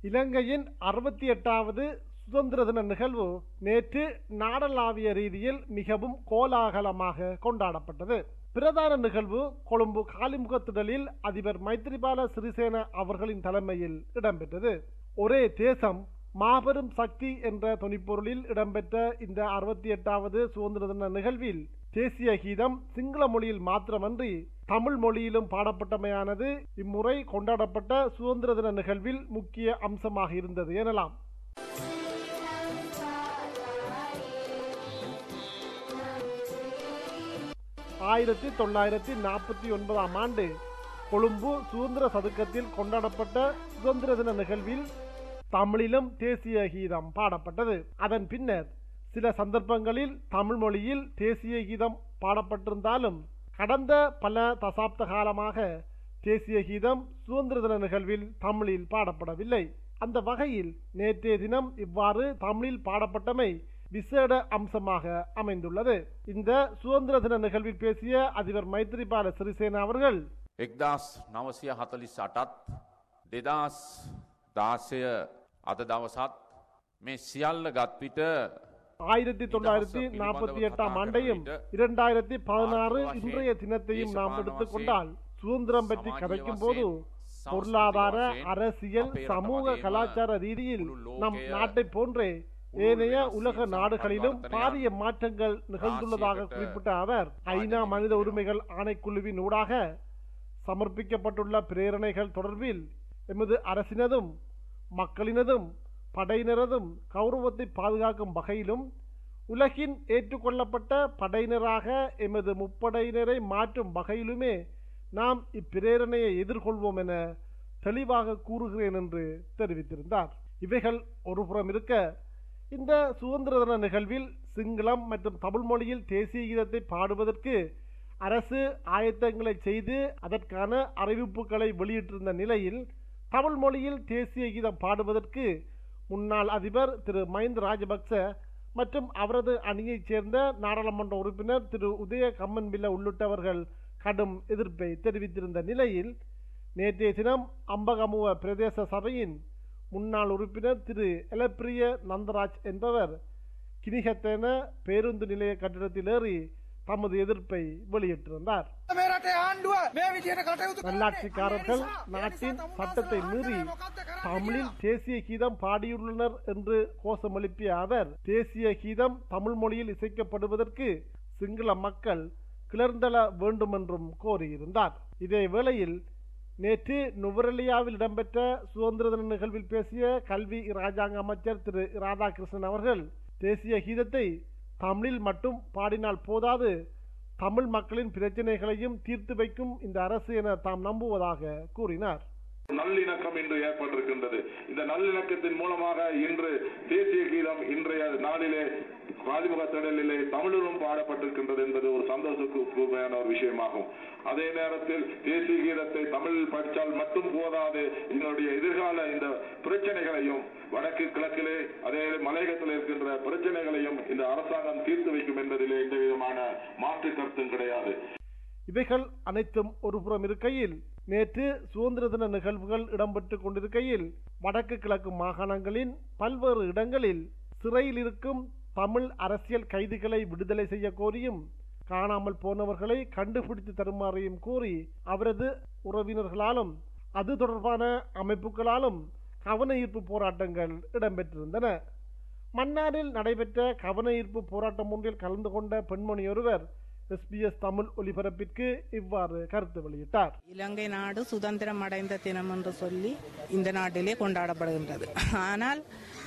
இலங்கையின் அறுபத்தி எட்டாவது சுதந்திர தின நிகழ்வு நேற்று நாடளாவிய ரீதியில் மிகவும் கோலாகலமாக கொண்டாடப்பட்டது பிரதான நிகழ்வு கொழும்பு காலிமுகத்திடலில் அதிபர் மைத்ரிபால சிறிசேன அவர்களின் தலைமையில் இடம்பெற்றது ஒரே தேசம் மாபெரும் சக்தி என்ற துணிப்பொருளில் இடம்பெற்ற இந்த அறுபத்தி எட்டாவது சுதந்திர தின நிகழ்வில் தேசிய கீதம் சிங்கள மொழியில் மாத்திரமன்றி தமிழ் மொழியிலும் பாடப்பட்டமையானது இம்முறை கொண்டாடப்பட்ட சுதந்திர தின நிகழ்வில் முக்கிய அம்சமாக இருந்தது எனலாம் ஆயிரத்தி தொள்ளாயிரத்தி நாற்பத்தி ஒன்பதாம் ஆண்டு கொழும்பு சுதந்திர சதுக்கத்தில் கொண்டாடப்பட்ட சுதந்திர தின நிகழ்வில் தமிழிலும் தேசிய கீதம் பாடப்பட்டது அதன் பின்னர் சில சந்தர்ப்பங்களில் தமிழ் மொழியில் தேசிய கீதம் பாடப்பட்டிருந்தாலும் கடந்த பல தசாப்த காலமாக தேசிய கீதம் சுதந்திர தின நிகழ்வில் தமிழில் பாடப்படவில்லை அந்த வகையில் நேற்றைய தினம் இவ்வாறு தமிழில் பாடப்பட்டமை விசேட அம்சமாக அமைந்துள்ளது இந்த சுதந்திர தின நிகழ்வில் பேசிய அதிபர் மைத்ரிபால சிறிசேனா அவர்கள் එක්දස් නවසය හතලි සටත් දෙදස් දාසය අද දවසත් මේ සියල්ල ගත්විට ஆயிரத்தி தொள்ளாயிரத்தி நாற்பத்தி எட்டாம் ஆண்டையும் இரண்டாயிரத்தி பதினாறு இன்றைய தினத்தையும் நாம் எடுத்துக்கொண்டால் சுதந்திரம் பற்றி கதைக்கும் போது பொருளாதார அரசியல் சமூக கலாச்சார ரீதியில் நம் நாட்டை போன்றே ஏனைய உலக நாடுகளிலும் பாரிய மாற்றங்கள் நிகழ்ந்துள்ளதாக குறிப்பிட்ட அவர் ஐநா மனித உரிமைகள் ஆணைக்குழுவின் ஊடாக சமர்ப்பிக்கப்பட்டுள்ள பிரேரணைகள் தொடர்பில் எமது அரசினதும் மக்களினதும் படையினரதும் கௌரவத்தை பாதுகாக்கும் வகையிலும் உலகின் ஏற்றுக்கொள்ளப்பட்ட படையினராக எமது முப்படையினரை மாற்றும் வகையிலுமே நாம் இப்பிரேரணையை எதிர்கொள்வோம் என தெளிவாக கூறுகிறேன் என்று தெரிவித்திருந்தார் இவைகள் ஒருபுறம் இருக்க இந்த சுதந்திர தின நிகழ்வில் சிங்களம் மற்றும் தமிழ் மொழியில் தேசிய கீதத்தை பாடுவதற்கு அரசு ஆயத்தங்களை செய்து அதற்கான அறிவிப்புகளை வெளியிட்டிருந்த நிலையில் தமிழ் மொழியில் தேசிய கீதம் பாடுவதற்கு முன்னாள் அதிபர் திரு மஹிந்த ராஜபக்ச மற்றும் அவரது அணியைச் சேர்ந்த நாடாளுமன்ற உறுப்பினர் திரு உதய கம்மன்பில்ல உள்ளிட்டவர்கள் கடும் எதிர்ப்பை தெரிவித்திருந்த நிலையில் நேற்றைய தினம் அம்பகமுவ பிரதேச சபையின் முன்னாள் உறுப்பினர் திரு எலப்பிரிய நந்தராஜ் என்பவர் கினிகத்தென பேருந்து நிலைய கட்டிடத்தில் ஏறி தமது எதிர்ப்பை வெளியிட்டிருந்தார் මේ රටේ ආණ්ඩුව මේ විදිහට කටයුතු කරන්නේ. நல்லாட்சிக்காரர்கள் අනේ නිසා நாட்டின் තමුන්ලා சட்டத்தை සරල மீறி ආණ්ඩුවේ මොකද්ද කරන්නේ தமிழில் කියලා. தேசிய கீதம் பாடியுள்ளனர் என்று கோஷமெழுப்பிய அவர் தேசிய கீதம் தமிழ் மொழியில் இசைக்கப்படுவதற்கு சிங்கள மக்கள் கிளர்ந்தள வேண்டுமென்றும் கோரியிருந்தார் இதே வேளையில் நேற்று நுவரெலியாவில் இடம்பெற்ற சுதந்திர தின நிகழ்வில் பேசிய கல்வி இராஜாங்க அமைச்சர் திரு ராதாகிருஷ்ணன் அவர்கள் தேசிய கீதத்தை தமிழில் மட்டும் பாடினால் போதாது தமிழ் மக்களின் பிரச்சனைகளையும் தீர்த்து வைக்கும் இந்த அரசு என தாம் நம்புவதாக கூறினார் நல்லிணக்கம் இன்று ஏற்பட்டிருக்கின்றது இந்த நல்லிணக்கத்தின் மூலமாக இன்று தேசிய கீதம் இன்றைய நாளிலே ராஜமுக திடலிலே தமிழிலும் பாடப்பட்டிருக்கின்றது என்பது ஒரு சந்தோஷமான ஒரு விஷயமாகும் அதே நேரத்தில் தேசிய கீதத்தை தமிழில் படித்தால் மட்டும் போதாது எங்களுடைய எதிர்கால இந்த பிரச்சனைகளையும் வடக்கு கிழக்கிலே அதே மலையகத்தில் இருக்கின்ற பிரச்சனைகளையும் இந்த அரசாங்கம் தீர்த்து வைக்கும் என்பதிலே எந்த விதமான மாற்று கருத்தும் கிடையாது இவைகள் அனைத்தும் ஒருபுறம் இருக்கையில் நேற்று சுதந்திர தின நிகழ்வுகள் இடம்பெற்றுக் கொண்டிருக்கையில் வடக்கு கிழக்கு மாகாணங்களின் பல்வேறு இடங்களில் சிறையில் இருக்கும் தமிழ் அரசியல் கைதிகளை விடுதலை செய்ய கோரியும் காணாமல் போனவர்களை கண்டுபிடித்து தருமாறையும் கூறி அவரது உறவினர்களாலும் அது தொடர்பான அமைப்புகளாலும் கவன ஈர்ப்பு போராட்டங்கள் இடம்பெற்றிருந்தன மன்னாரில் நடைபெற்ற கவன ஈர்ப்பு போராட்டம் ஒன்றில் கலந்து கொண்ட பெண்மணி ஒருவர் எஸ்பிஎஸ் தமிழ் ஒலிபரப்பிற்கு இவ்வாறு கருத்து வெளியிட்டார் இலங்கை நாடு சுதந்திரம் அடைந்த தினம் என்று சொல்லி இந்த நாட்டிலே கொண்டாடப்படுகின்றது ஆனால்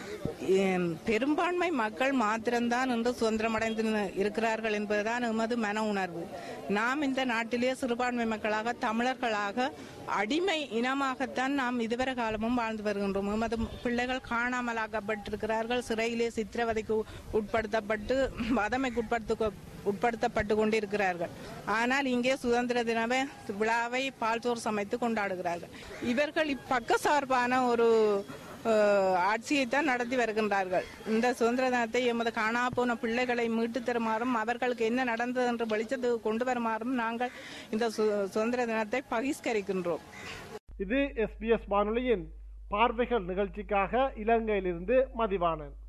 எம், பெரும்பான்மை மக்கள் மாத்திரம்தான் இன்று சுதந்திரம் அடைந்து இருக்கிறார்கள் என்பதுதான் எமது மன உணர்வு நாம் இந்த நாட்டிலே சிறுபான்மை மக்களாக தமிழர்களாக அடிமை இனமாகத்தான் நாம் இதுவரை காலமும் வாழ்ந்து வருகின்றோம் எமது பிள்ளைகள் காணாமலாக்கப்பட்டிருக்கிறார்கள் சிறையிலே சித்திரவதைக்கு உட்படுத்தப்பட்டு வதமைக்கு உட்படுத்த உட்படுத்தப்பட்டு கொண்டிருக்கிறார்கள் ஆனால் இங்கே சுதந்திர தினமே விழாவை பால்சோர் சமைத்து கொண்டாடுகிறார்கள் இவர்கள் இப்பக்க சார்பான ஒரு அஹ், ஆட்சியைத்தான் நடத்தி வருகின்றார்கள் இந்த சுதந்திர தினத்தை எமது காணா போன பிள்ளைகளை மீட்டு தருமாறும் அவர்களுக்கு என்ன நடந்தது என்று வெளிச்சத்துக்கு கொண்டு வருமாறும் நாங்கள் இந்த சு- சுதந்திர தினத்தை பகிஷ்கரிக்கின்றோம் இது எஸ்பிஎஸ் வானொலியின் பார்வைகள் நிகழ்ச்சிக்காக இலங்கையிலிருந்து மதிவாணன்